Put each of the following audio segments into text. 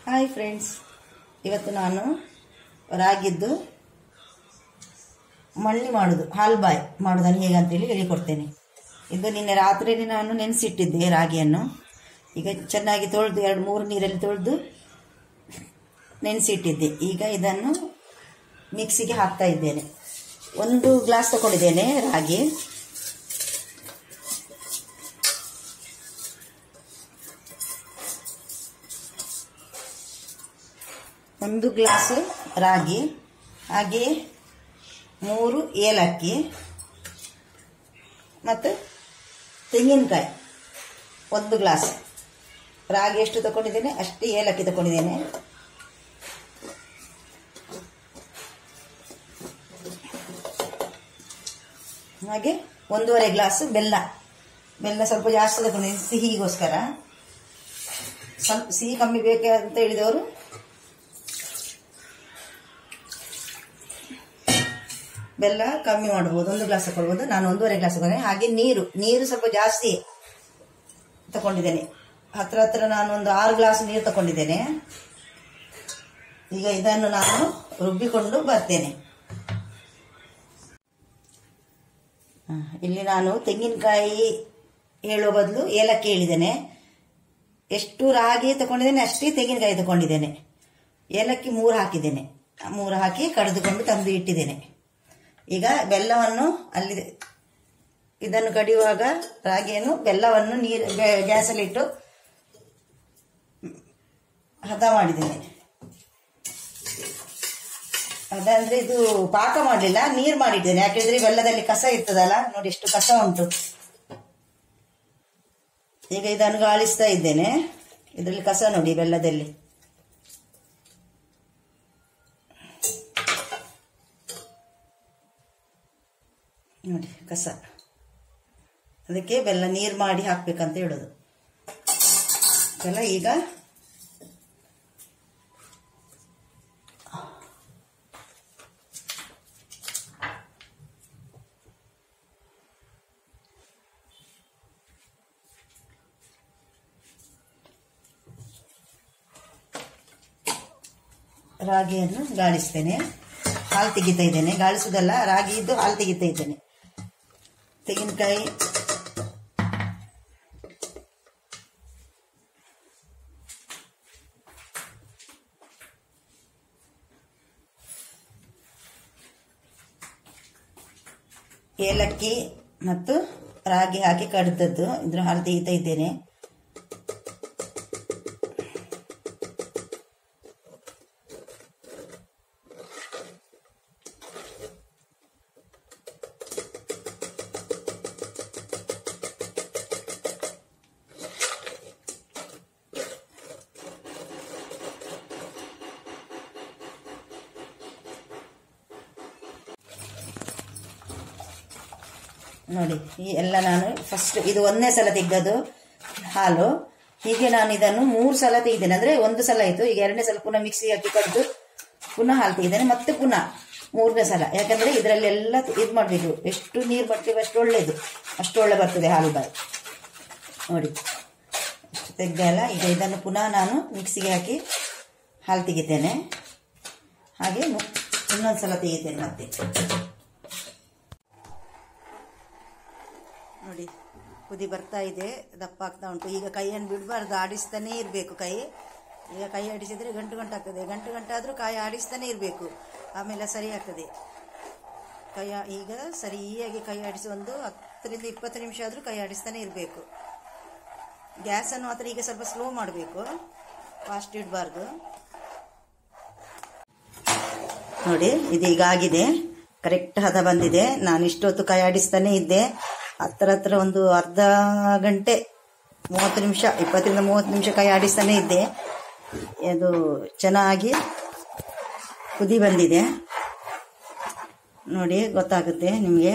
hi friends ಇವತ್ತು ನಾನು ರಾಗಿದ್ದು ಮಳ್ಳಿ ಮಾಡೋದು ಹಾಲ್ ಬಾಯ್ ಮಾಡೋದನ್ನು ಹೇಗಂತೇಳಿ ಹೇಳಿಕೊಡ್ತೇನೆ ಇದು ನಿನ್ನೆ ರಾತ್ರಿನೇ ನಾನು ನೆನೆಸಿಟ್ಟಿದ್ದೆ ರಾಗಿಯನ್ನು ಈಗ ಚೆನ್ನಾಗಿ ತೊಳೆದು ಎರಡು ಮೂರು ನೀರಲ್ಲಿ ತೊಳೆದು ನೆನೆಸಿಟ್ಟಿದ್ದೆ ಈಗ ಇದನ್ನು ಮಿಕ್ಸಿಗೆ ಹಾಕ್ತಾ ಇದ್ದೇನೆ ಒಂದು ಗ್ಲಾಸ್ ತಗೊಂಡಿದ್ದೇನೆ ರಾಗಿ ಒಂದು ಗ್ಲಾಸ್ ರಾಗಿ ಹಾಗೆ ಮೂರು ಏಲಕ್ಕಿ ಮತ್ತು ತೆಂಗಿನಕಾಯಿ ಒಂದು ಗ್ಲಾಸ್ ರಾಗಿ ಎಷ್ಟು ತಗೊಂಡಿದ್ದೇನೆ ಅಷ್ಟೇ ಏಲಕ್ಕಿ ತಗೊಂಡಿದ್ದೇನೆ ಹಾಗೆ ಒಂದೂವರೆ ಗ್ಲಾಸ್ ಬೆಲ್ಲ ಬೆಲ್ಲ ಸ್ವಲ್ಪ ಜಾಸ್ತಿ ತಗೊಂಡಿದ್ದೀನಿ ಸಿಹಿಗೋಸ್ಕರ ಸ್ವಲ್ಪ ಸಿಹಿ ಕಮ್ಮಿ ಬೇಕು ಅಂತ ಹೇಳಿದವರು ಬೆಲ್ಲ ಕಮ್ಮಿ ಮಾಡ್ಬೋದು ಒಂದು ಗ್ಲಾಸ್ ತಗೊಳ್ಬೋದು ನಾನು ಒಂದೂವರೆ ಗ್ಲಾಸ್ ತಗೊಂಡೆ ಹಾಗೆ ನೀರು ನೀರು ಸ್ವಲ್ಪ ಜಾಸ್ತಿ ತಗೊಂಡಿದ್ದೇನೆ ಹತ್ರ ಹತ್ರ ನಾನು ಒಂದು ಆರು ಗ್ಲಾಸ್ ನೀರು ತಗೊಂಡಿದ್ದೇನೆ ಈಗ ಇದನ್ನು ನಾನು ರುಬ್ಬಿಕೊಂಡು ಬರ್ತೇನೆ ಹ, ಇಲ್ಲಿ ನಾನು ತೆಂಗಿನಕಾಯಿ ಹೇಳೋ ಬದಲು ಏಲಕ್ಕಿ ಹೇಳಿದ್ದೇನೆ ಎಷ್ಟು ರಾಗಿ ತಗೊಂಡಿದ್ದೇನೆ ಅಷ್ಟೇ ತೆಂಗಿನಕಾಯಿ ತಗೊಂಡಿದ್ದೇನೆ ಏಲಕ್ಕಿ ಮೂರು ಹಾಕಿದ್ದೇನೆ ಆ ಮೂರು ಹಾಕಿ ಕಡಿದುಕೊಂಡು ತಂದು ಇಟ್ಟಿದ್ದೇನೆ ಈಗ ಬೆಲ್ಲವನ್ನು ಅಲ್ಲಿ ಇದನ್ನು ಕಡಿಯುವಾಗ ರಾಗಿಯನ್ನು ಬೆಲ್ಲವನ್ನು ನೀರು ಗ್ಯಾ- ಗ್ಯಾಸಲ್ಲಿಟ್ಟು ಹದ ಮಾಡಿದ್ದೇನೆ ಅದಂದ್ರೆ ಇದು ಪಾಕ ಮಾಡಲಿಲ್ಲ ನೀರು ಮಾಡಿದ್ದೇನೆ ಯಾಕೆಂದ್ರೆ ಬೆಲ್ಲದಲ್ಲಿ ಕಸ ಇರ್ತದಲ್ಲ ನೋಡಿ ಎಷ್ಟು ಕಸ ಉಂಟು ಈಗ ಇದನ್ನು ಗಾಳಿಸ್ತಾ ಇದ್ದೇನೆ ಇದರಲ್ಲಿ ಕಸ ನೋಡಿ ಬೆಲ್ಲದಲ್ಲಿ ನೋಡಿ ಕಸ ಅದಕ್ಕೆ ಬೆಲ್ಲ ನೀರು ಮಾಡಿ ಹಾಕ್ಬೇಕಂತ ಹೇಳೋದು ಬೆಲ್ಲ ಈಗ ರಾಗಿಯನ್ನು ಗಾಳಿಸ್ತೇನೆ ಹಾಲು ತೆಗಿತಾ ಇದ್ದೇನೆ ಗಾಳಿಸುವುದಲ್ಲ ರಾಗಿ ಇದ್ದು ಹಾಲು ತೆಗಿತಾ ಇದ್ದೇನೆ ತೆಂಗಿನಕಾಯಿ ಏಲಕ್ಕಿ ಮತ್ತು ರಾಗಿ ಹಾಕಿ ಕಡಿದದ್ದು ಇದ್ರ ಹಾಲು ತೆಗಿತಾ ಇದ್ದೇನೆ ನೋಡಿ ಈ ಎಲ್ಲ ನಾನು ಫಸ್ಟ್ ಇದು ಒಂದನೇ ಸಲ ತೆಗೆದದ್ದು ಹಾಲು ಹೀಗೆ ನಾನು ಇದನ್ನು ಮೂರು ಸಲ ತೆಗೆದೇನೆ ಅಂದ್ರೆ ಒಂದು ಸಲ ಆಯಿತು ಈಗ ಎರಡನೇ ಸಲ ಪುನಃ ಮಿಕ್ಸಿ ಹಾಕಿ ಕಡ್ದು ಪುನಃ ಹಾಲು ತೆಗೆದೇನೆ ಮತ್ತೆ ಪುನಃ ಮೂರನೇ ಸಲ ಯಾಕಂದ್ರೆ ಇದರಲ್ಲಿ ಎಲ್ಲ ಇದು ಮಾಡಬೇಕು ಎಷ್ಟು ನೀರು ಮಾಡ್ತೀವಿ ಅಷ್ಟು ಒಳ್ಳೇದು ಅಷ್ಟು ಒಳ್ಳೆ ಬರ್ತದೆ ಹಾಲು ಬಾಯಿ ನೋಡಿ ಅಷ್ಟು ತೆಗ್ದೆ ಅಲ್ಲ ಈಗ ಇದನ್ನು ಪುನಃ ನಾನು ಮಿಕ್ಸಿಗೆ ಹಾಕಿ ಹಾಲು ತೆಗಿತೇನೆ ಹಾಗೆ ಮು- ಇನ್ನೊಂದು ಸಲ ತೆಗಿತೇನೆ ಮತ್ತೆ ನೋಡಿ ಕುದಿ ಬರ್ತಾ ಇದೆ ದಪ್ಪ ಆಗ್ತಾ ಉಂಟು ಈಗ ಕೈಯನ್ನು ಬಿಡಬಾರ್ದು ಆಡಿಸ್ತಾನೇ ಇರಬೇಕು ಕೈ ಈಗ ಕೈ ಆಡಿಸಿದ್ರೆ ಗಂಟು ಗಂಟು ಆಗ್ತದೆ ಗಂಟು ಗಂಟು ಆದರೂ ಕೈ ಆಡಿಸ್ತಾನೇ ಇರಬೇಕು ಆಮೇಲೆ ಸರಿ ಆಗ್ತದೆ ಕೈ ಆ- ಈಗ ಸರಿಯಾಗಿ ಕೈ ಆಡಿಸಿ ಒಂದು ಹತ್ತರಿಂದ ಇಪ್ಪತ್ತು ನಿಮಿಷ ಆದರೂ ಕೈ ಆಡಿಸ್ತಾನೆ ಇರಬೇಕು ಗ್ಯಾಸನ್ನು ಮಾತ್ರ ಈಗ ಸ್ವಲ್ಪ ಸ್ಲೋ ಮಾಡಬೇಕು ಫಾಸ್ಟ್ ಇಡಬಾರ್ದು ನೋಡಿ ಇದೀಗ ಆಗಿದೆ ಕರೆಕ್ಟ್ ಹದ ಬಂದಿದೆ ನಾನು ಇಷ್ಟೊತ್ತು ಕೈ ಆಡಿಸ್ತಾನೆ ಇದ್ದೆ ಹತ್ರ ಹತ್ರ ಒಂದು ಅರ್ಧ ಗಂಟೆ ಮೂವತ್ತು ನಿಮಿಷ ಇಪ್ಪತ್ತರಿಂದ ಮೂವತ್ತು ನಿಮಿಷ ಕೈ ಆಡಿಸ್ತಾನೆ ಇದ್ದೆ ಅದು ಚೆನ್ನಾಗಿ ಕುದಿ ಬಂದಿದೆ ನೋಡಿ ಗೊತ್ತಾಗುತ್ತೆ ನಿಮಗೆ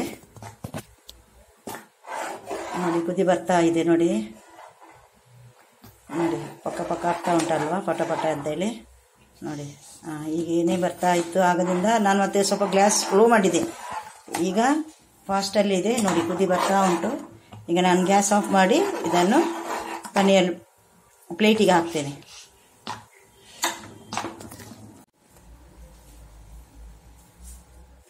ನೋಡಿ ಕುದಿ ಬರ್ತಾ ಇದೆ ನೋಡಿ ನೋಡಿ ಪಕ್ಕ ಪಕ್ಕ ಆಗ್ತಾ ಉಂಟಲ್ವಾ ಪಟ ಪಟ ಅಂತೇಳಿ ನೋಡಿ ಹಾಂ ಈಗ ಏನೇ ಬರ್ತಾ ಇತ್ತು ಆಗದಿಂದ ನಾನು ಮತ್ತೆ ಸ್ವಲ್ಪ ಗ್ಲಾಸ್ ಸ್ಲೋ ಮಾಡಿದೆ ಈಗ ಫಾಸ್ಟಲ್ಲಿ ಇದೆ ನೋಡಿ ಕುದಿ ಬರ್ತಾ ಉಂಟು ಈಗ ನಾನು ಗ್ಯಾಸ್ ಆಫ್ ಮಾಡಿ ಇದನ್ನು ಪನಿಯಲ್ಲಿ ಪ್ಲೇಟಿಗೆ ಹಾಕ್ತೇನೆ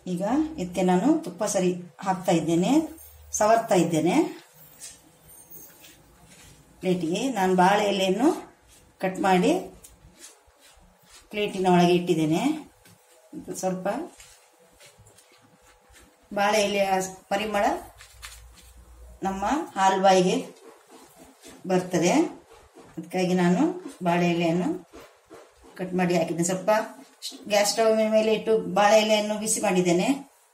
ಈಗ ಇದಕ್ಕೆ ನಾನು ತುಪ್ಪ ಸರಿ ಹಾಕ್ತಾ ಇದ್ದೇನೆ ಸವರ್ತಾ ಇದ್ದೇನೆ ಪ್ಲೇಟಿಗೆ ನಾನು ಬಾಳೆ ಎಲೆಯನ್ನು ಕಟ್ ಮಾಡಿ ಪ್ಲೇಟಿನ ಒಳಗೆ ಇಟ್ಟಿದ್ದೇನೆ ಇದು ಸ್ವಲ್ಪ ಬಾಳೆ ಎಲೆಯ ಪರಿಮಳ ನಮ್ಮ ಹಾಲ್ಬಾಯಿಗೆ ಬರ್ತದೆ ಅದಕ್ಕಾಗಿ ನಾನು ಬಾಳೆ ಎಲೆಯನ್ನು ಕಟ್ ಮಾಡಿ ಹಾಕಿದ್ದೇನೆ ಸ್ವಲ್ಪ ಗ್ಯಾಸ್ ಸ್ಟವ್ ಮೇಲೆ ಇಟ್ಟು ಬಾಳೆ ಎಲೆಯನ್ನು ಬಿಸಿ ಮಾಡಿದ್ದೇನೆ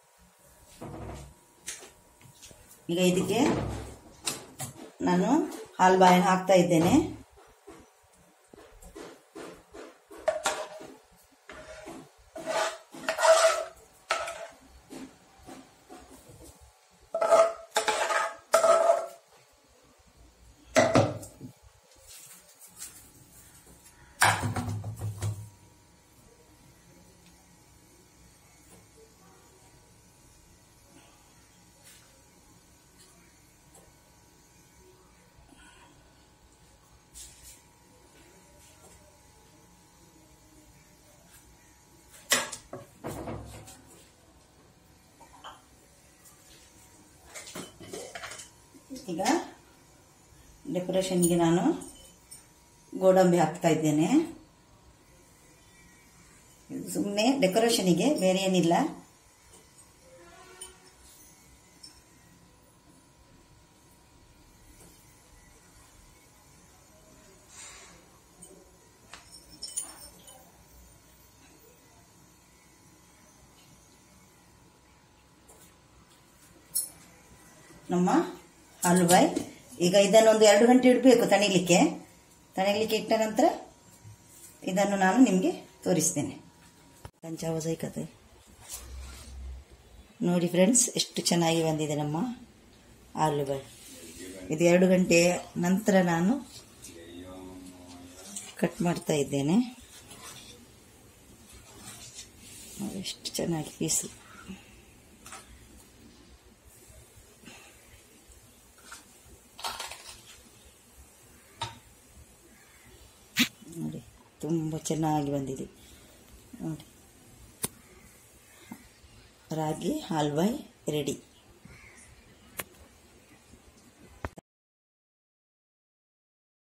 ಈಗ ಇದಕ್ಕೆ ನಾನು ಹಾಲ್ಬಾಯನ್ನು ಹಾಕ್ತಾ ಇದ್ದೇನೆ ಈಗ ಡೆಕೋರೇಷನ್ಗೆ ನಾನು ಗೋಡಂಬಿ ಹಾಕ್ತಾ ಇದ್ದೇನೆ ಸುಮ್ಮನೆ ಡೆಕೋರೇಷನಿಗೆ ಬೇರೆ ಏನಿಲ್ಲ ನಮ್ಮ ಹಲ್ವಾಯ್ ಈಗ ಇದನ್ನೊಂದು ಎರಡು ಗಂಟೆ ಇಡಬೇಕು ತಣಿಲಿಕ್ಕೆ ತಣಿಲಿಕ್ಕೆ ಇಟ್ಟ ನಂತರ ಇದನ್ನು ನಾನು ನಿಮಗೆ ತೋರಿಸ್ತೇನೆ ಪಂಚಾವಸೈ ಕತೆ ನೋಡಿ ಫ್ರೆಂಡ್ಸ್ ಎಷ್ಟು ಚೆನ್ನಾಗಿ ಬಂದಿದೆ ನಮ್ಮ ಆಲೂಗಳು ಇದು ಎರಡು ಗಂಟೆ ನಂತರ ನಾನು ಕಟ್ ಮಾಡ್ತಾ ಇದ್ದೇನೆ ನೋಡಿ ಎಷ್ಟು ಚೆನ್ನಾಗಿ ಪೀಸು ನೋಡಿ ತುಂಬ ಚೆನ್ನಾಗಿ ಬಂದಿದೆ ನೋಡಿ ರಾಗಿ ಹಲ್ವಾಯ್ ರೆಡಿ